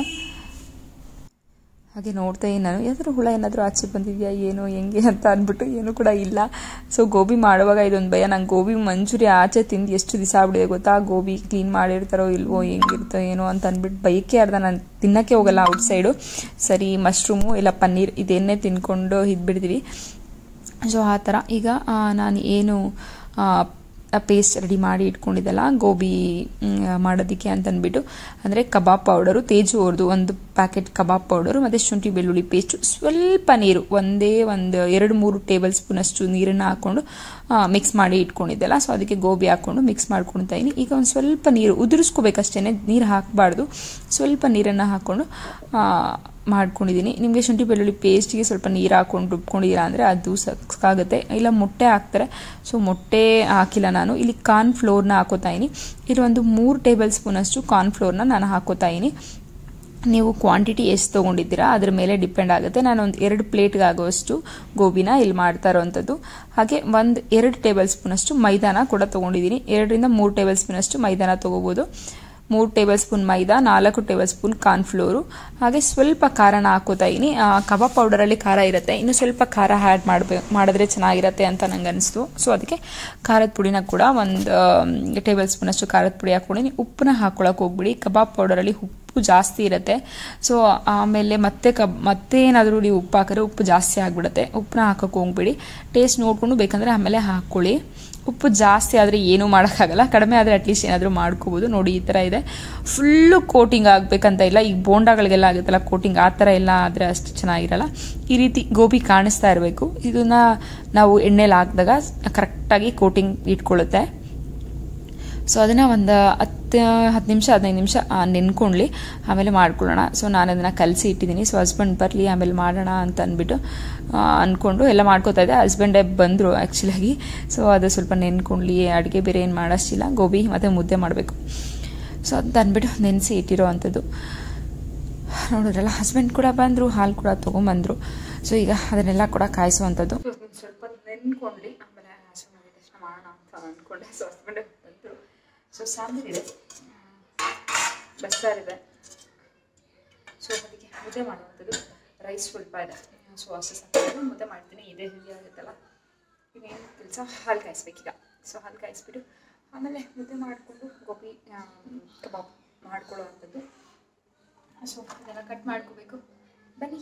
ಹಾಗೆ ನೋಡ್ತಾ ಇದ್ದೀನಿ ನಾನು ಯಾವ್ದಾದ್ರು ಹುಳ ಏನಾದರೂ ಆಚೆ ಬಂದಿದೆಯಾ ಏನು ಹೆಂಗೆ ಅಂತ ಅಂದ್ಬಿಟ್ಟು ಏನು ಕೂಡ ಇಲ್ಲ ಸೊ ಗೋಬಿ ಮಾಡುವಾಗ ಇದೊಂದು ಭಯ ನಂಗೆ ಗೋಬಿ ಮಂಚೂರಿ ಆಚೆ ತಿಂದು ಎಷ್ಟು ದಿವಸ ಆಗ್ಬಿಡಿದೆ ಗೊತ್ತಾ ಗೋಬಿ ಕ್ಲೀನ್ ಮಾಡಿರ್ತಾರೋ ಇಲ್ವೋ ಹೆಂಗಿರ್ತೋ ಏನೋ ಅಂತ ಅಂದ್ಬಿಟ್ಟು ಬೈಕೆ ಅರ್ಧ ನಾನು ತಿನ್ನೋಕ್ಕೆ ಹೋಗಲ್ಲ ಔಟ್ ಸೈಡು ಸರಿ ಮಶ್ರೂಮು ಇಲ್ಲ ಪನ್ನೀರ್ ಇದನ್ನೇ ತಿನ್ಕೊಂಡು ಇದ್ಬಿಡ್ತೀವಿ ಸೊ ಆ ಥರ ಈಗ ನಾನು ಏನು ಪೇಸ್ಟ್ ರೆಡಿ ಮಾಡಿ ಇಟ್ಕೊಂಡಿದ್ದಲ್ಲ ಗೋಬಿ ಮಾಡೋದಕ್ಕೆ ಅಂತ ಅಂದ್ಬಿಟ್ಟು ಅಂದರೆ ಕಬಾಬ್ ಪೌಡರು ತೇಜು ಅವ್ರದ್ದು ಒಂದು ಪ್ಯಾಕೆಟ್ ಕಬಾಬ್ ಪೌಡರು ಮತ್ತು ಶುಂಠಿ ಬೆಳ್ಳುಳ್ಳಿ ಪೇಸ್ಟು ಸ್ವಲ್ಪ ನೀರು ಒಂದೇ ಒಂದು ಎರಡು ಮೂರು ಟೇಬಲ್ ಸ್ಪೂನ್ ಅಷ್ಟು ನೀರನ್ನು ಹಾಕ್ಕೊಂಡು ಮಿಕ್ಸ್ ಮಾಡಿ ಇಟ್ಕೊಂಡಿದ್ದೆಲ್ಲ ಸೊ ಅದಕ್ಕೆ ಗೋಬಿ ಹಾಕ್ಕೊಂಡು ಮಿಕ್ಸ್ ಮಾಡ್ಕೊಳ್ತಾ ಇದ್ದೀನಿ ಈಗ ಒಂದು ಸ್ವಲ್ಪ ನೀರು ಉದುರಿಸ್ಕೋಬೇಕಷ್ಟೇ ನೀರು ಹಾಕಬಾರ್ದು ಸ್ವಲ್ಪ ನೀರನ್ನು ಹಾಕ್ಕೊಂಡು ಮಾಡ್ಕೊಂಡಿದ್ದೀನಿ ನಿಮಗೆ ಶುಂಠಿ ಬೆಳ್ಳುಳ್ಳಿ ಪೇಸ್ಟಿಗೆ ಸ್ವಲ್ಪ ನೀರು ಹಾಕೊಂಡು ರುಬ್ಕೊಂಡಿದ್ದೀರಾ ಅಂದರೆ ಅದು ಸಾಕಾಗುತ್ತೆ ಇಲ್ಲ ಮೊಟ್ಟೆ ಹಾಕ್ತಾರೆ ಸೊ ಮೊಟ್ಟೆ ಹಾಕಿಲ್ಲ ನಾನು ಇಲ್ಲಿ ಕಾರ್ನ್ ಫ್ಲೋರ್ನ ಹಾಕೋತಾ ಇದ್ದೀನಿ ಇಲ್ಲಿ ಒಂದು ಮೂರು ಟೇಬಲ್ ಸ್ಪೂನಷ್ಟು ಕಾರ್ನ್ ಫ್ಲೋರ್ನ ನಾನು ಹಾಕೋತಾ ಇದ್ದೀನಿ ನೀವು ಕ್ವಾಂಟಿಟಿ ಎಷ್ಟು ತೊಗೊಂಡಿದ್ದೀರಾ ಅದ್ರ ಮೇಲೆ ಡಿಪೆಂಡ್ ಆಗುತ್ತೆ ನಾನು ಒಂದು ಎರಡು ಪ್ಲೇಟ್ಗೆ ಆಗುವಷ್ಟು ಗೋಬಿನ ಇಲ್ಲಿ ಮಾಡ್ತಾ ಇರೋವಂಥದ್ದು ಹಾಗೆ ಒಂದು ಎರಡು ಟೇಬಲ್ ಸ್ಪೂನಷ್ಟು ಮೈದಾನ ಕೂಡ ತೊಗೊಂಡಿದ್ದೀನಿ ಎರಡರಿಂದ ಮೂರು ಟೇಬಲ್ ಸ್ಪೂನಷ್ಟು ಮೈದಾನ ತೊಗೋಬೋದು ಮೂರು ಟೇಬಲ್ ಸ್ಪೂನ್ ಮೈದಾ ನಾಲ್ಕು ಟೇಬಲ್ ಸ್ಪೂನ್ ಕಾರ್ನ್ಫ್ಲೋರು ಹಾಗೆ ಸ್ವಲ್ಪ ಖಾರನ ಹಾಕೋತಾ ಇದ್ದೀನಿ ಕಬಾಬ್ ಪೌಡರಲ್ಲಿ ಖಾರ ಇರುತ್ತೆ ಇನ್ನು ಸ್ವಲ್ಪ ಖಾರ ಆ್ಯಡ್ ಮಾಡಬೇಕು ಮಾಡಿದ್ರೆ ಚೆನ್ನಾಗಿರುತ್ತೆ ಅಂತ ನಂಗೆ ಅನಿಸ್ತು ಸೊ ಅದಕ್ಕೆ ಖಾರದ ಪುಡಿನ ಕೂಡ ಒಂದು ಟೇಬಲ್ ಸ್ಪೂನಷ್ಟು ಖಾರದ ಪುಡಿ ಹಾಕ್ಕೊಂಡಿನಿ ಉಪ್ಪನ್ನ ಹಾಕ್ಕೊಳಕ್ಕೆ ಹೋಗ್ಬಿಡಿ ಕಬಾಬ್ ಪೌಡರಲ್ಲಿ ಉಪ್ಪು ಜಾಸ್ತಿ ಇರುತ್ತೆ ಸೊ ಆಮೇಲೆ ಮತ್ತೆ ಕಬ್ ಮತ್ತೆ ಏನಾದರೂ ನೀವು ಉಪ್ಪು ಹಾಕಿದ್ರೆ ಉಪ್ಪು ಜಾಸ್ತಿ ಆಗಿಬಿಡುತ್ತೆ ಉಪ್ಪನ್ನ ಹಾಕೋಕೆ ಹೋಗ್ಬಿಡಿ ಟೇಸ್ಟ್ ನೋಡಿಕೊಂಡು ಬೇಕಂದರೆ ಆಮೇಲೆ ಹಾಕ್ಕೊಳ್ಳಿ ಉಪ್ಪು ಜಾಸ್ತಿ ಆದರೆ ಏನೂ ಮಾಡೋಕ್ಕಾಗಲ್ಲ ಕಡಿಮೆ ಆದರೆ ಅಟ್ಲೀಸ್ಟ್ ಏನಾದರೂ ಮಾಡ್ಕೋಬೋದು ನೋಡಿ ಈ ಥರ ಇದೆ ಫುಲ್ಲು ಕೋಟಿಂಗ್ ಆಗಬೇಕಂತ ಇಲ್ಲ ಈಗ ಬೋಂಡಾಗಳಿಗೆಲ್ಲ ಆಗುತ್ತಲ್ಲ ಕೋಟಿಂಗ್ ಆ ಥರ ಎಲ್ಲ ಆದರೆ ಅಷ್ಟು ಚೆನ್ನಾಗಿರಲ್ಲ ಈ ರೀತಿ ಗೋಬಿ ಕಾಣಿಸ್ತಾ ಇರಬೇಕು ಇದನ್ನು ನಾವು ಎಣ್ಣೆಲಿ ಹಾಕಿದಾಗ ಕರೆಕ್ಟಾಗಿ ಕೋಟಿಂಗ್ ಇಟ್ಕೊಳ್ಳುತ್ತೆ ಸೊ ಅದನ್ನು ಒಂದು ಹತ್ತು ಹತ್ತು ನಿಮಿಷ ಹದಿನೈದು ನಿಮಿಷ ನೆನ್ಕೊಳ್ಳಿ ಆಮೇಲೆ ಮಾಡ್ಕೊಳ್ಳೋಣ ಸೊ ನಾನು ಅದನ್ನು ಕಲಸಿ ಇಟ್ಟಿದ್ದೀನಿ ಸೊ ಹಸ್ಬೆಂಡ್ ಬರಲಿ ಆಮೇಲೆ ಮಾಡೋಣ ಅಂತ ಅಂದ್ಬಿಟ್ಟು ಅಂದ್ಕೊಂಡು ಎಲ್ಲ ಮಾಡ್ಕೋತಾ ಇದ್ದೆ ಹಸ್ಬೆಂಡೇ ಬಂದರು ಆ್ಯಕ್ಚುಲಾಗಿ ಸೊ ಅದು ಸ್ವಲ್ಪ ನೆನ್ಕೊಳ್ಳಿ ಅಡುಗೆ ಬೇರೆ ಏನು ಮಾಡೋಷ್ಟಿಲ್ಲ ಗೋಬಿ ಮತ್ತು ಮುದ್ದೆ ಮಾಡಬೇಕು ಸೊ ಅಂತ ಅಂದ್ಬಿಟ್ಟು ನೆನೆಸಿ ಇಟ್ಟಿರೋ ಅಂಥದ್ದು ನೋಡಿದ್ರಲ್ಲ ಹಸ್ಬೆಂಡ್ ಕೂಡ ಬಂದರು ಹಾಲು ಕೂಡ ತೊಗೊಂಬಂದರು ಸೊ ಈಗ ಅದನ್ನೆಲ್ಲ ಕೂಡ ಕಾಯಿಸುವಂಥದ್ದು ಸ್ವಲ್ಪ ನೆನ್ಕೊಂಡ್ಲಿ ಆಮೇಲೆ ಹಸ್ಬೆಂಡ್ ಮಾಡಿದ ತಕ್ಷಣ ಮಾಡೋಣ ಅಂತ ಅಂದ್ಕೊಂಡೆ ಸೊ ಹಸ್ಬೆಂಡ್ ಬಂದರು ಸೊ ಸಾಂಬಾರಿದೆ ಬಸ್ಸಾರಿದೆ ಸೊ ಅದಕ್ಕೆ ಮುದ್ದೆ ಮಾಡುವಂಥದ್ದು ರೈಸ್ ಸ್ವಲ್ಪ ಇದೆ ಸೊ ಹಸಿ ಸಾಕಾಗಿ ಮುದ್ದೆ ಮಾಡ್ತೀನಿ ಇದೇ ಹೆವಿ ಆಗುತ್ತಲ್ಲ ಇನ್ನೇನು ಕೆಲಸ ಹಾಲು ಕಾಯಿಸ್ಬೇಕೀಗ ಸೊ ಹಾಲು ಕಾಯಿಸ್ಬಿಟ್ಟು ಆಮೇಲೆ ಮುದ್ದೆ ಮಾಡಿಕೊಂಡು ಗೋಬಿ ಕಬಾಬ್ ಮಾಡ್ಕೊಳ್ಳೋ ಅಂಥದ್ದು ಸೊ ಇದನ್ನು ಕಟ್ ಮಾಡ್ಕೋಬೇಕು ಬನ್ನಿ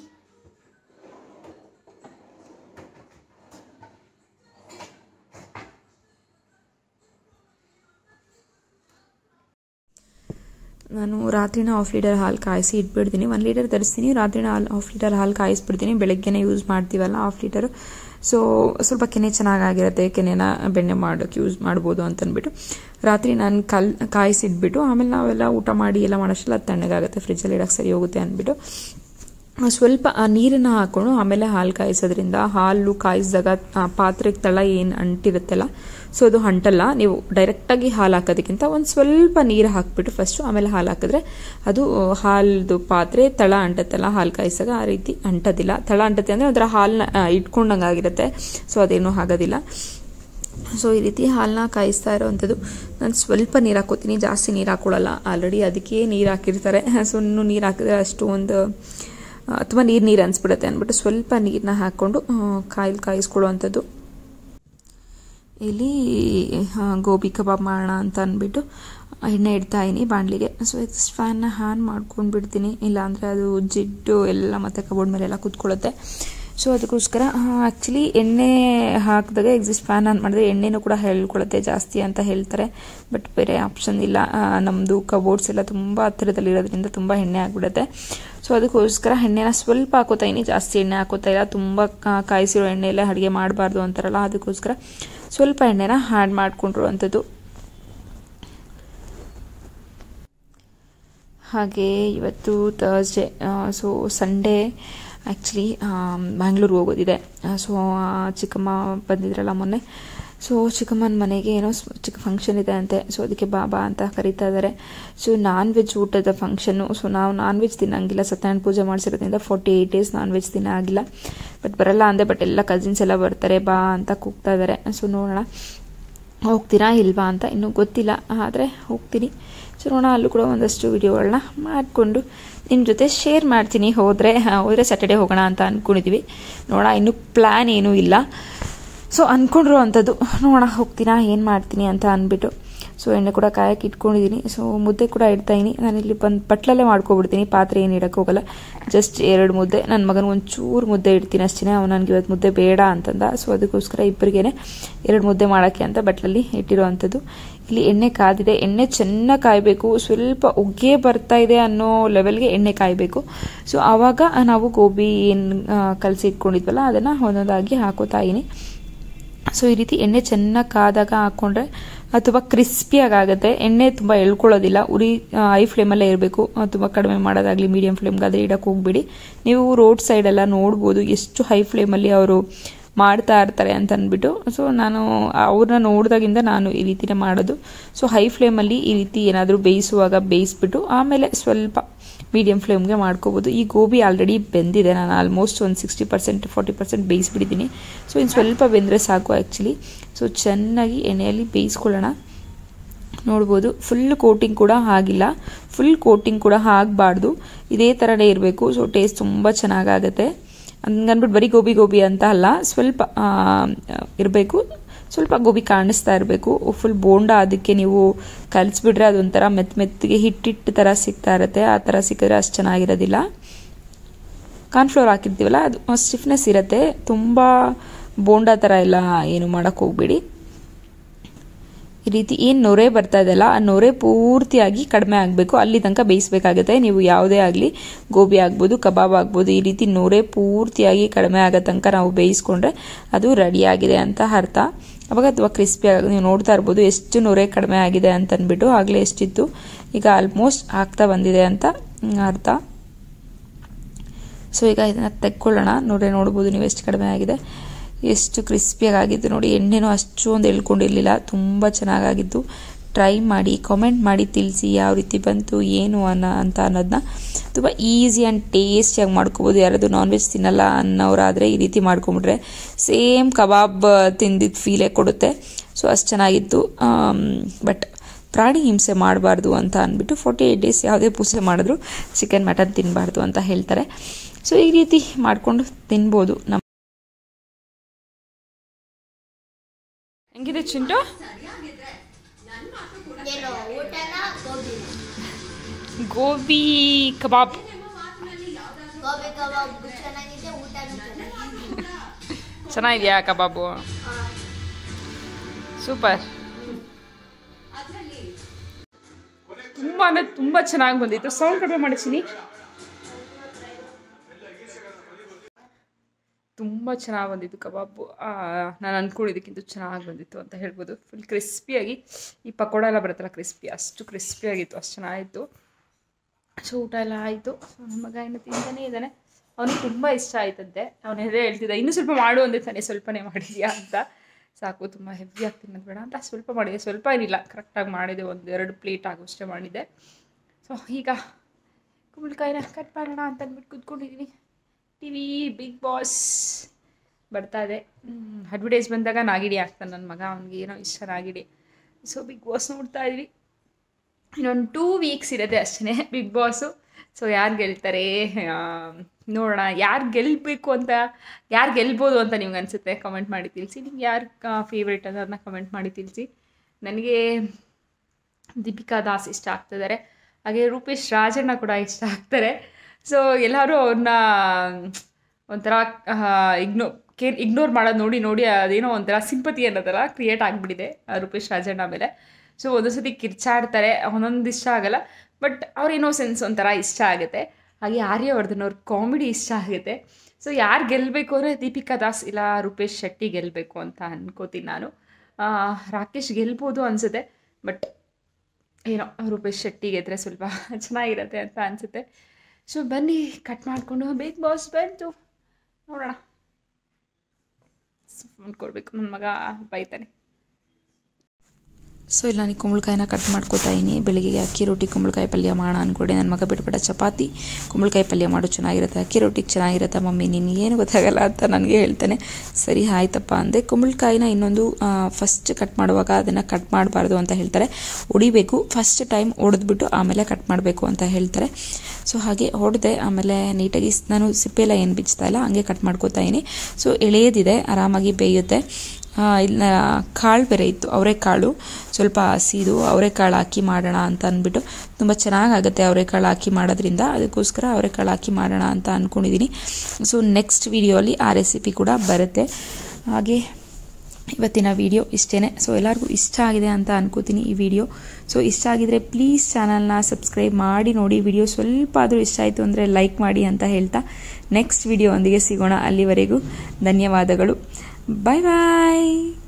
ನಾನು ರಾತ್ರಿನ ಹಾಫ್ ಲೀಟರ್ ಹಾಲು ಕಾಯಿಸಿ ಇಟ್ಬಿಡ್ತೀನಿ ಒಂದು ಲೀಟರ್ ತರಿಸ್ತೀನಿ ರಾತ್ರಿನ ಹಾಲು ಹಾಫ್ ಲೀಟರ್ ಹಾಲು ಕಾಯಿಸ್ಬಿಡ್ತೀನಿ ಬೆಳಗ್ಗೆನೇ ಯೂಸ್ ಮಾಡ್ತೀವಲ್ಲ ಹಾಫ್ ಲೀಟರು ಸೊ ಸ್ವಲ್ಪ ಕೆನೆ ಚೆನ್ನಾಗಾಗಿರುತ್ತೆ ಕೆನೆನ ಬೆಣ್ಣೆ ಮಾಡೋಕ್ಕೆ ಯೂಸ್ ಮಾಡ್ಬೋದು ಅಂತಂದ್ಬಿಟ್ಟು ರಾತ್ರಿ ನಾನು ಕಲ್ ಕಾಯಿಸಿಟ್ಬಿಟ್ಟು ಆಮೇಲೆ ನಾವೆಲ್ಲ ಊಟ ಮಾಡಿ ಎಲ್ಲ ಮಾಡೋಷ್ಟೆಲ್ಲ ಅದು ತಣ್ಣಗಾಗುತ್ತೆ ಫ್ರಿಜ್ಜಲ್ಲಿ ಇಡೋಕ್ಕೆ ಸರಿ ಹೋಗುತ್ತೆ ಅಂದ್ಬಿಟ್ಟು ಸ್ವಲ್ಪ ನೀರನ್ನು ಹಾಕ್ಕೊಂಡು ಆಮೇಲೆ ಹಾಲು ಕಾಯಿಸೋದ್ರಿಂದ ಹಾಲು ಕಾಯಿಸಿದಾಗ ಪಾತ್ರೆಗೆ ತಳ ಏನು ಅಂಟಿರುತ್ತಲ್ಲ ಸೊ ಅದು ಅಂಟಲ್ಲ ನೀವು ಡೈರೆಕ್ಟಾಗಿ ಹಾಲು ಹಾಕೋದಕ್ಕಿಂತ ಒಂದು ಸ್ವಲ್ಪ ನೀರು ಹಾಕ್ಬಿಟ್ಟು ಫಸ್ಟು ಆಮೇಲೆ ಹಾಲು ಹಾಕಿದ್ರೆ ಅದು ಹಾಲ್ದು ಪಾತ್ರೆ ತಳ ಅಂಟತ್ತಲ್ಲ ಹಾಲು ಕಾಯಿಸಿದಾಗ ಆ ರೀತಿ ಅಂಟೋದಿಲ್ಲ ತಳ ಅಂಟತ್ತೆ ಅಂದರೆ ಅದರ ಹಾಲನ್ನ ಇಟ್ಕೊಂಡಂಗೆ ಆಗಿರುತ್ತೆ ಸೊ ಅದೇನೂ ಆಗೋದಿಲ್ಲ ಸೊ ಈ ರೀತಿ ಹಾಲನ್ನ ಕಾಯಿಸ್ತಾ ಇರೋವಂಥದ್ದು ನಾನು ಸ್ವಲ್ಪ ನೀರು ಹಾಕೋತೀನಿ ಜಾಸ್ತಿ ನೀರು ಹಾಕೊಳ್ಳಲ್ಲ ಆಲ್ರೆಡಿ ಅದಕ್ಕೆ ನೀರು ಹಾಕಿರ್ತಾರೆ ಸೊ ಇನ್ನೂ ನೀರು ಹಾಕಿದ್ರೆ ಅಷ್ಟು ಒಂದು ತುಂಬ ನೀರು ನೀರು ಅನಿಸ್ಬಿಡುತ್ತೆ ಅಂದ್ಬಿಟ್ಟು ಸ್ವಲ್ಪ ನೀರನ್ನ ಹಾಕ್ಕೊಂಡು ಕಾಯಿಲ್ ಕಾಯಿಸ್ಕೊಳ್ಳುವಂಥದ್ದು ಇಲ್ಲಿ ಗೋಬಿ ಕಬಾಬ್ ಮಾಡೋಣ ಅಂತ ಅಂದ್ಬಿಟ್ಟು ಎಣ್ಣೆ ಇಡ್ತಾಯಿನಿ ಬಾಣಲಿಗೆ ಸೊ ಎಕ್ಸ್ಟ್ ಫ್ಯಾನ್ನ ಹ್ಯಾನ್ ಮಾಡ್ಕೊಂಡು ಬಿಡ್ತೀನಿ ಇಲ್ಲಾಂದರೆ ಅದು ಜಿಡ್ಡು ಎಲ್ಲ ಮತ್ತು ಕಬೋರ್ಡ್ ಮೇಲೆಲ್ಲ ಕೂತ್ಕೊಳ್ಳುತ್ತೆ ಸೊ ಅದಕ್ಕೋಸ್ಕರ ಆ್ಯಕ್ಚುಲಿ ಎಣ್ಣೆ ಹಾಕಿದಾಗ ಎಕ್ಸಿಸ್ಟ್ ಫ್ಯಾನ್ ಆನ್ ಮಾಡಿದ್ರೆ ಎಣ್ಣೆನೂ ಕೂಡ ಹೇಳ್ಕೊಳುತ್ತೆ ಜಾಸ್ತಿ ಅಂತ ಹೇಳ್ತಾರೆ ಬಟ್ ಬೇರೆ ಆಪ್ಷನ್ ಇಲ್ಲ ನಮ್ಮದು ಕಬೋರ್ಡ್ಸ್ ಎಲ್ಲ ತುಂಬ ಹತ್ತಿರದಲ್ಲಿರೋದ್ರಿಂದ ತುಂಬ ಎಣ್ಣೆ ಆಗಿಬಿಡುತ್ತೆ ಸೊ ಅದಕ್ಕೋಸ್ಕರ ಎಣ್ಣೆನ ಸ್ವಲ್ಪ ಹಾಕೋತಾ ಇದ್ದೀನಿ ಜಾಸ್ತಿ ಎಣ್ಣೆ ಹಾಕೋತಾ ಇಲ್ಲ ತುಂಬ ಕಾಯಿಸಿರೋ ಎಣ್ಣೆಯಲ್ಲೇ ಅಡುಗೆ ಮಾಡಬಾರ್ದು ಅಂತಾರಲ್ಲ ಅದಕ್ಕೋಸ್ಕರ ಸ್ವಲ್ಪ ಎಣ್ಣೆನ ಆ್ಯಡ್ ಮಾಡಿಕೊಂಡಿರುವಂಥದ್ದು ಹಾಗೆ ಇವತ್ತು ತರ್ಸ್ಡೇ ಸೊ ಸಂಡೇ ಆ್ಯಕ್ಚುಲಿ ಬ್ಯಾಂಗ್ಳೂರ್ಗೆ ಹೋಗೋದಿದೆ ಸೊ ಚಿಕ್ಕಮ್ಮ ಬಂದಿದ್ರಲ್ಲ ಮೊನ್ನೆ ಸೊ ಚಿಕ್ಕಮ್ಮನ ಮನೆಗೆ ಏನೋ ಚಿಕ್ಕ ಫಂಕ್ಷನ್ ಇದೆ ಅಂತೆ ಸೊ ಅದಕ್ಕೆ ಬಾಬಾ ಅಂತ ಕರೀತಾ ಇದ್ದಾರೆ ಸೊ ನಾನ್ ವೆಜ್ ಊಟದ ಫಂಕ್ಷನ್ನು ಸೊ ನಾವು ನಾನ್ ವೆಜ್ ತಿನ್ನಂಗಿಲ್ಲ ಸತ್ಯನಾರಾಯಣ ಪೂಜೆ ಮಾಡಿಸಿರೋದ್ರಿಂದ forty eight days non veg ತಿನ್ನ ಆಗಿಲ್ಲ ಬಟ್ ಬರಲ್ಲ ಅಂದೆ ಬಟ್ ಎಲ್ಲ ಕಸಿನ್ಸ್ ಎಲ್ಲ ಬರ್ತಾರೆ ಬಾ ಅಂತ ಕೂಗ್ತಾ ಇದ್ದಾರೆ ಸೊ ನೋಡೋಣ ಹೋಗ್ತೀರಾ ಇಲ್ವಾ ಅಂತ ಇನ್ನೂ ಗೊತ್ತಿಲ್ಲ ಆದರೆ ಹೋಗ್ತೀನಿ ಸೊ ನೋಡೋಣ ಅಲ್ಲೂ ಕೂಡ ಒಂದಷ್ಟು ವಿಡಿಯೋಗಳನ್ನ ಮಾಡಿಕೊಂಡು ನಿಮ್ಮ ಜೊತೆ ಶೇರ್ ಮಾಡ್ತೀನಿ ಹೋದರೆ ಹೋದರೆ ಸ್ಯಾಟರ್ಡೆ ಹೋಗೋಣ ಅಂತ ಅಂದ್ಕೊಂಡಿದ್ದೀವಿ ನೋಡೋಣ ಇನ್ನೂ ಪ್ಲ್ಯಾನ್ ಏನೂ ಇಲ್ಲ ಸೊ ಅಂದ್ಕೊಂಡಿರೋ ಅಂಥದ್ದು ನೋಡೋಣ ಹೋಗ್ತೀನಾ ಏನು ಮಾಡ್ತೀನಿ ಅಂತ ಅಂದ್ಬಿಟ್ಟು ಸೊ ಎಣ್ಣೆ ಕೂಡ ಕಾಯಕ್ಕೆ ಇಟ್ಕೊಂಡಿದ್ದೀನಿ ಸೊ ಮುದ್ದೆ ಕೂಡ ಇಡ್ತಾಯಿನಿ ನಾನಿಲ್ಲಿ ಬಂದು ಪಟ್ಲಲ್ಲೇ ಮಾಡ್ಕೊಬಿಡ್ತೀನಿ ಪಾತ್ರೆ ಏನು ಇಡಕ್ಕೆ ಹೋಗಲ್ಲ ಜಸ್ಟ್ ಎರಡು ಮುದ್ದೆ ನನ್ನ ಮಗನ ಒಂಚೂರು ಮುದ್ದೆ ಇಡ್ತೀನಿ ಅಷ್ಟೇ ಅವನು ನನಗೆ ಇವತ್ತು ಮುದ್ದೆ ಬೇಡ ಅಂತಂದ ಸೊ ಅದಕ್ಕೋಸ್ಕರ ಇಬ್ಬರಿಗೇ ಎರಡು ಮುದ್ದೆ ಮಾಡೋಕ್ಕೆ ಅಂತ ಬಟ್ಲಲ್ಲಿ ಇಟ್ಟಿರೋ ಅಂಥದ್ದು ಇಲ್ಲಿ ಎಣ್ಣೆ ಕಾದಿದೆ ಎಣ್ಣೆ ಚೆನ್ನಾಗಿ ಕಾಯಬೇಕು ಸ್ವಲ್ಪ ಉಗ್ಗೆ ಬರ್ತಾ ಇದೆ ಅನ್ನೋ ಲೆವೆಲ್ಗೆ ಎಣ್ಣೆ ಕಾಯಬೇಕು ಸೊ ಆವಾಗ ನಾವು ಗೋಬಿ ಏನು ಕಲಸಿ ಇಟ್ಕೊಂಡಿದ್ವಲ್ಲ ಅದನ್ನು ಒಂದೊಂದಾಗಿ ಹಾಕೋತಾ ಇದೀನಿ ಸೊ ಈ ರೀತಿ ಎಣ್ಣೆ ಚೆನ್ನಾಗಿ ಕಾದಾಗ ಹಾಕ್ಕೊಂಡ್ರೆ ಅದು ತುಂಬ ಕ್ರಿಸ್ಪಿಯಾಗಿ ಆಗುತ್ತೆ ಎಣ್ಣೆ ತುಂಬ ಎಳ್ಕೊಳ್ಳೋದಿಲ್ಲ ಉರಿ ಐ ಫ್ಲೇಮಲ್ಲೇ ಇರಬೇಕು ತುಂಬ ಕಡಿಮೆ ಮಾಡೋದಾಗಲಿ ಮೀಡಿಯಂ ಫ್ಲೇಮ್ಗಾದರೆ ಇಡಕ್ಕೆ ಹೋಗ್ಬಿಡಿ ನೀವು ರೋಡ್ ಸೈಡೆಲ್ಲ ನೋಡ್ಬೋದು ಎಷ್ಟು ಹೈ ಫ್ಲೇಮಲ್ಲಿ ಅವರು ಮಾಡ್ತಾ ಇರ್ತಾರೆ ಅಂತ ಅಂದ್ಬಿಟ್ಟು ಸೊ ನಾನು ಅವ್ರನ್ನ ನೋಡಿದಾಗಿಂದ ನಾನು ಈ ರೀತಿನೇ ಮಾಡೋದು ಸೊ ಹೈ ಫ್ಲೇಮಲ್ಲಿ ಈ ರೀತಿ ಏನಾದರೂ ಬೇಯಿಸುವಾಗ ಬೇಯಿಸ್ಬಿಟ್ಟು ಆಮೇಲೆ ಸ್ವಲ್ಪ ಮೀಡಿಯಂ ಫ್ಲೇಮ್ಗೆ ಮಾಡ್ಕೋಬೋದು ಈ ಗೋಬಿ ಆಲ್ರೆಡಿ ಬೆಂದಿದೆ ನಾನು ಆಲ್ಮೋಸ್ಟ್ ಒಂದು ಸಿಕ್ಸ್ಟಿ ಪರ್ಸೆಂಟ್ ಫಾರ್ಟಿ ಪರ್ಸೆಂಟ್ ಬೇಯಿಸ್ಬಿಟ್ಟಿದ್ದೀನಿ ಸೊ ಇನ್ನು ಸ್ವಲ್ಪ ಬೆಂದರೆ ಸಾಕು ಆ್ಯಕ್ಚುಲಿ ಸೊ ಚೆನ್ನಾಗಿ ಎಣ್ಣೆಯಲ್ಲಿ ಬೇಯಿಸ್ಕೊಳ್ಳೋಣ ನೋಡ್ಬೋದು ಫುಲ್ ಕೋಟಿಂಗ್ ಕೂಡ ಆಗಿಲ್ಲ ಫುಲ್ ಕೋಟಿಂಗ್ ಕೂಡ ಆಗಬಾರ್ದು ಇದೇ ಥರನೇ ಇರಬೇಕು ಸೊ ಟೇಸ್ಟ್ ತುಂಬ ಚೆನ್ನಾಗಾಗುತ್ತೆ ಹಂಗನ್ಬಿಟ್ಟು ಬರೀ ಗೋಬಿ ಗೋಬಿ ಅಂತ ಅಲ್ಲ ಸ್ವಲ್ಪ ಇರಬೇಕು ಸ್ವಲ್ಪ ಗೋಬಿ ಕಾಣಿಸ್ತಾ ಇರಬೇಕು ಫುಲ್ ಬೋಂಡ ಅದಕ್ಕೆ ನೀವು ಕಲಿಸ್ಬಿಟ್ರೆ ಅದೊಂಥರ ಮೆತ್ತ ಮೆತ್ತಗೆ ಹಿಟ್ಟಿಟ್ಟು ಥರ ಸಿಗ್ತಾ ಇರುತ್ತೆ ಆ ಥರ ಸಿಕ್ಕಿದ್ರೆ ಅಷ್ಟು ಚೆನ್ನಾಗಿರೋದಿಲ್ಲ ಕಾರ್ನ್ಫ್ಲೋರ್ ಹಾಕಿರ್ತೀವಲ್ಲ ಅದು ಸ್ಟಿಫ್ನೆಸ್ ಇರುತ್ತೆ ತುಂಬ ಬೋಂಡ ಥರ ಎಲ್ಲ ಏನು ಮಾಡೋಕ್ಕೆ ಹೋಗ್ಬೇಡಿ ಈ ರೀತಿ ಏನು ನೊರೆ ಬರ್ತಾ ಇದೆಯಲ್ಲ ಆ ನೊರೆ ಪೂರ್ತಿಯಾಗಿ ಕಡಿಮೆ ಆಗಬೇಕು ಅಲ್ಲಿ ತನಕ ಬೇಯಿಸಬೇಕಾಗುತ್ತೆ ನೀವು ಯಾವುದೇ ಆಗಲಿ ಗೋಬಿ ಆಗ್ಬೋದು ಕಬಾಬ್ ಆಗ್ಬೋದು ಈ ರೀತಿ ನೊರೆ ಪೂರ್ತಿಯಾಗಿ ಕಡಿಮೆ ಆಗೋ ತನಕ ನಾವು ಬೇಯಿಸ್ಕೊಂಡ್ರೆ ಅದು ರೆಡಿಯಾಗಿದೆ ಅಂತ ಅರ್ಥ ಅವಾಗ ತುಂಬ ಕ್ರಿಸ್ಪಿ ಆಗ ನೀವು ನೋಡ್ತಾ ಇರ್ಬೋದು ಎಷ್ಟು ನೊರೆ ಕಡಿಮೆ ಆಗಿದೆ ಅಂತ ಅಂದ್ಬಿಟ್ಟು ಆಗಲೇ ಎಷ್ಟಿತ್ತು ಈಗ ಆಲ್ಮೋಸ್ಟ್ ಆಗ್ತಾ ಬಂದಿದೆ ಅಂತ ಅರ್ಥ ಸೊ ಈಗ ಇದನ್ನು ತೆಕ್ಕೊಳ್ಳೋಣ ನೋಡ್ರೆ ನೋಡ್ಬೋದು ನೀವು ಎಷ್ಟು ಕಡಿಮೆ ಆಗಿದೆ ಎಷ್ಟು ಕ್ರಿಸ್ಪಿಯಾಗಿ ಆಗಿದ್ದು ನೋಡಿ ಎಣ್ಣೆನೂ ಅಷ್ಟೊಂದು ಎಳ್ಕೊಂಡಿರಲಿಲ್ಲ ತುಂಬ ಚೆನ್ನಾಗಾಗಿದ್ದು ಟ್ರೈ ಮಾಡಿ ಕಾಮೆಂಟ್ ಮಾಡಿ ತಿಳಿಸಿ ಯಾವ ರೀತಿ ಬಂತು ಏನು ಅನ್ನೋ ಅಂತ ಅನ್ನೋದನ್ನ ತುಂಬ ಈಸಿ ಆ್ಯಂಡ್ ಟೇಸ್ಟಿಯಾಗಿ ಮಾಡ್ಕೋಬೋದು ಯಾರಾದರೂ ನಾನ್ ವೆಜ್ ತಿನ್ನಲ್ಲ ಅನ್ನೋರಾದರೆ ಈ ರೀತಿ ಮಾಡ್ಕೊಂಬಿಟ್ರೆ ಸೇಮ್ ಕಬಾಬ್ ತಿಂದಿದ್ದು ಫೀಲೇ ಕೊಡುತ್ತೆ ಸೊ ಅಷ್ಟು ಚೆನ್ನಾಗಿತ್ತು ಬಟ್ ಪ್ರಾಣಿ ಹಿಂಸೆ ಮಾಡಬಾರ್ದು ಅಂತ ಅಂದ್ಬಿಟ್ಟು ಫೋರ್ಟಿ ಏಯ್ಟ್ ಡೇಸ್ ಯಾವುದೇ ಪೂಜೆ ಮಾಡಿದ್ರು ಚಿಕನ್ ಮಟನ್ ತಿನ್ನಬಾರ್ದು ಅಂತ ಹೇಳ್ತಾರೆ ಸೊ ಈ ರೀತಿ ಮಾಡಿಕೊಂಡು ತಿನ್ಬೋದು ನಮ್ಮ ಹೆಂಗಿದೆ ಚಿಂಟು ಏನು ಊಟನ ಗೋಬಿ ಗೋಬಿ ಕಬಾಬ್ ಗೋಬಿ ಕಬಾಬ್ ಚೆನ್ನಾಗಿದೆ ಊಟನೂ ಚೆನ್ನಾಗಿದೆ ಚೆನ್ನಾಗಿದೆಯಾ ಕಬಾಬು ಸೂಪರ್ ತುಂಬ ಅಂದರೆ ತುಂಬ ಚೆನ್ನಾಗಿ ಬಂದಿತ್ತು ಸೌಂಡ್ ಕಡಿಮೆ ಮಾಡಿಸಿನಿ ತುಂಬ ಚೆನ್ನಾಗಿ ಬಂದಿತ್ತು ಕಬಾಬು ನಾನು ಅಂದ್ಕೊಂಡಿದ್ದಕ್ಕಿಂತ ಚೆನ್ನಾಗಿ ಬಂದಿತ್ತು ಅಂತ ಹೇಳ್ಬೋದು ಫುಲ್ ಕ್ರಿಸ್ಪಿಯಾಗಿ ಈ ಪಕೋಡ ಎಲ್ಲ ಬರುತ್ತಲ್ಲ ಕ್ರಿಸ್ಪಿ ಅಷ್ಟು ಕ್ರಿಸ್ಪಿಯಾಗಿತ್ತು ಅಷ್ಟು ಚೆನ್ನಾಗಿತ್ತು ಸೊ ಊಟ ಎಲ್ಲ ಆಯಿತು ಸೊ ನನ್ನ ಮಗ ಇನ್ನು ತಿಂತಾನೇ ಇದ್ದಾನೆ ಅವನಿಗೆ ತುಂಬ ಇಷ್ಟ ಆಯ್ತಂತೆ ಅವನೆಲ್ಲೇ ಹೇಳ್ತಿದ್ದ ಇನ್ನೂ ಸ್ವಲ್ಪ ಮಾಡು ಅಂದೆ ತಾನೆ ಸ್ವಲ್ಪನೇ ಮಾಡಿದ್ಯಾ ಅಂತ ಸಾಕು ತುಂಬ ಹೆವಿಯಾಗಿ ತಿನ್ನೋದು ಬೇಡ ಅಂತ ಸ್ವಲ್ಪ ಮಾಡಿದೆ ಸ್ವಲ್ಪ ಏನಿಲ್ಲ ಕರೆಕ್ಟಾಗಿ ಮಾಡಿದೆ ಒಂದು ಎರಡು ಪ್ಲೇಟ್ ಆಗೋಷ್ಟೇ ಮಾಡಿದ್ದೆ ಸೊ ಈಗ ಕುಂಬಳಕಾಯಿನ ಕಟ್ ಮಾಡೋಣ ಅಂತ ಅಂದ್ಬಿಟ್ಟು ಕೂತ್ಕೊಂಡಿದ್ದೀನಿ ಟಿ ವಿ ಬಿಗ್ ಬಾಸ್ ಬರ್ತಾ ಇದೆ ಅಡ್ವರ್ಟೈಸ್ ಬಂದಾಗ ನಾಗಿಡಿ ಆಗ್ತಾನೆ ನನ್ನ ಮಗ ಅವ್ನಿಗೆ ಏನೋ ಇಷ್ಟ ನಾಗಿಡಿ ಸೊ ಬಿಗ್ ಬಾಸ್ ನೋಡ್ತಾ ಇದ್ವಿ ಇನ್ನೊಂದು ಟೂ ವೀಕ್ಸ್ ಇರುತ್ತೆ ಅಷ್ಟೇ ಬಿಗ್ ಬಾಸು ಸೊ ಯಾರು ಗೆಲ್ತಾರೆ ಆ, ನೋಡೋಣ ಯಾರು ಗೆಲ್ಲಬೇಕು ಅಂತ ಯಾರು ಗೆಲ್ಬೋದು ಅಂತ ನಿಮ್ಗೆ ಅನಿಸುತ್ತೆ ಕಮೆಂಟ್ ಮಾಡಿ ತಿಳಿಸಿ ನಿಮ್ಗೆ ಯಾರು ಫೇವ್ರೇಟ್ ಅನ್ನೋದನ್ನ ಕಮೆಂಟ್ ಮಾಡಿ ತಿಳಿಸಿ ನನಗೆ ದೀಪಿಕಾ ದಾಸ್ ಇಷ್ಟ ಆಗ್ತಿದ್ದಾರೆ ಹಾಗೆ ರೂಪೇಶ್ ರಾಜಣ್ಣ ಕೂಡ ಇಷ್ಟ ಆಗ್ತಾರೆ ಸೊ ಎಲ್ಲರೂ ಅವ್ರನ್ನ ಒಂಥರ ಇಗ್ನೋ ಕೇ ಇಗ್ನೋರ್ ಮಾಡೋದು ನೋಡಿ ನೋಡಿ ಅದೇನೋ ಒಂಥರ ಸಿಂಪತಿ ಅನ್ನೋದಲ್ಲ ಕ್ರಿಯೇಟ್ ಆಗಿಬಿಟ್ಟಿದೆ ರೂಪೇಶ್ ರಾಜಣ್ಣ ಮೇಲೆ ಸೊ ಒಂದೊಂದು ಸತಿ ಕಿರ್ಚಾಡ್ತಾರೆ ಒಂದೊಂದು ಇಷ್ಟ ಆಗಲ್ಲ ಬಟ್ ಅವ್ರ ಇನ್ನೋಸೆನ್ಸ್ ಒಂಥರ ಇಷ್ಟ ಆಗುತ್ತೆ ಹಾಗೆ ಆರ್ಯವರ್ಧನ್ ಅವ್ರ ಕಾಮಿಡಿ ಇಷ್ಟ ಆಗುತ್ತೆ ಸೊ ಯಾರು ಗೆಲ್ಲಬೇಕು ಅಂದರೆ ದೀಪಿಕಾ ದಾಸ್ ಇಲ್ಲ ರೂಪೇಶ್ ಶೆಟ್ಟಿ ಗೆಲ್ಲಬೇಕು ಅಂತ ಅನ್ಕೋತೀನಿ ನಾನು ಆ, ರಾಕೇಶ್ ಗೆಲ್ಬೋದು ಅನಿಸುತ್ತೆ ಬಟ್ ಏನೋ ರೂಪೇಶ್ ಶೆಟ್ಟಿ ಗೆದ್ರೆ ಸ್ವಲ್ಪ ಚೆನ್ನಾಗಿರುತ್ತೆ ಅಂತ ಅನಿಸುತ್ತೆ ಸೊ ಬನ್ನಿ ಕಟ್ ಮಾಡಿಕೊಂಡು ಬಿಗ್ ಬಾಸ್ ಬಂತು ನೋಡೋಣ ಫೋನ್ ಕೊಡಬೇಕು ನನ್ನ ಮಗ ಬೈತಾನೆ ಸೊ ಇಲ್ಲಿ ನಾನು ಕುಂಬಳಕಾಯಿನ ಕಟ್ ಮಾಡ್ಕೋತಾ ಇದ್ದೀನಿ ಬೆಳಿಗ್ಗೆ ಅಕ್ಕಿ ರೊಟ್ಟಿ ಕುಂಬಳಕಾಯಿ ಪಲ್ಯ ಮಾಡೋಣ ಅಂದ್ಕೊಂಡೆ ನನ್ನ ಮಗ ಬಿಟ್ಬಿಟ್ಟ ಚಪಾತಿ ಕುಂಬಳಕಾಯಿ ಪಲ್ಯ ಮಾಡು ಚೆನ್ನಾಗಿರುತ್ತೆ ಅಕ್ಕಿ ರೊಟ್ಟಿಗೆ ಚೆನ್ನಾಗಿರುತ್ತೆ ಮಮ್ಮಿ ನಿನಗೇನು ಗೊತ್ತಾಗಲ್ಲ ಅಂತ ನನಗೆ ಹೇಳ್ತಾನೆ ಸರಿ ಆಯ್ತಪ್ಪ ಅಂದೆ ಕುಂಬಳಕಾಯಿನ ಇನ್ನೊಂದು ಫಸ್ಟ್ ಕಟ್ ಮಾಡುವಾಗ ಅದನ್ನು ಕಟ್ ಮಾಡಬಾರ್ದು ಅಂತ ಹೇಳ್ತಾರೆ ಹೊಡಿಬೇಕು ಫಸ್ಟ್ ಟೈಮ್ ಹೊಡೆದ್ಬಿಟ್ಟು ಆಮೇಲೆ ಕಟ್ ಮಾಡಬೇಕು ಅಂತ ಹೇಳ್ತಾರೆ ಸೊ ಹಾಗೆ ಹೊಡೆದೆ ಆಮೇಲೆ ನೀಟಾಗಿ ಸ್- ನಾನು ಸಿಪ್ಪೆಲ್ಲ ಏನು ಬಿಚ್ತಾ ಇಲ್ಲ ಹಂಗೆ ಕಟ್ ಮಾಡ್ಕೋತಾ ಇದ್ದೀನಿ ಸೊ ಎಳೆಯದಿದೆ ಆರಾಮಾಗಿ ಬೇಯುತ್ತೆ ಆ, ಇಲ್ಲ ಕಾಳು ಬೇರೆ ಇತ್ತು ಅವರೆಕಾಳು ಸ್ವಲ್ಪ ಹಸಿದು ಅವರೆಕಾಳು ಹಾಕಿ ಮಾಡೋಣ ಅಂತ ಅಂದ್ಬಿಟ್ಟು ತುಂಬ ಚೆನ್ನಾಗಾಗುತ್ತೆ ಅವರೆಕಾಳು ಹಾಕಿ ಮಾಡೋದ್ರಿಂದ ಅದಕ್ಕೋಸ್ಕರ ಅವರೆಕಾಳು ಹಾಕಿ ಮಾಡೋಣ ಅಂತ ಅಂದ್ಕೊಂಡಿದ್ದೀನಿ ಸೊ ನೆಕ್ಸ್ಟ್ ವಿಡಿಯೋಲಿ ಆ ರೆಸಿಪಿ ಕೂಡ ಬರುತ್ತೆ ಹಾಗೆ ಇವತ್ತಿನ ವಿಡಿಯೋ ಇಷ್ಟೇ ಸೊ ಎಲ್ಲರಿಗೂ ಇಷ್ಟ ಆಗಿದೆ ಅಂತ ಅನ್ಕೋತೀನಿ ಈ ವಿಡಿಯೋ ಸೊ ಇಷ್ಟ ಆಗಿದ್ರೆ ಪ್ಲೀಸ್ ಚಾನಲ್ನ ಸಬ್ಸ್ಕ್ರೈಬ್ ಮಾಡಿ ನೋಡಿ ವಿಡಿಯೋ ಸ್ವಲ್ಪ ಆದರೂ ಇಷ್ಟ ಆಯಿತು ಅಂದರೆ ಲೈಕ್ ಮಾಡಿ ಅಂತ ಹೇಳ್ತಾ ನೆಕ್ಸ್ಟ್ ವಿಡಿಯೋ ಒಂದಿಗೆ ಸಿಗೋಣ ಅಲ್ಲಿವರೆಗೂ ಧನ್ಯವಾದಗಳು ಬಾಯ್ ಬಾಯ್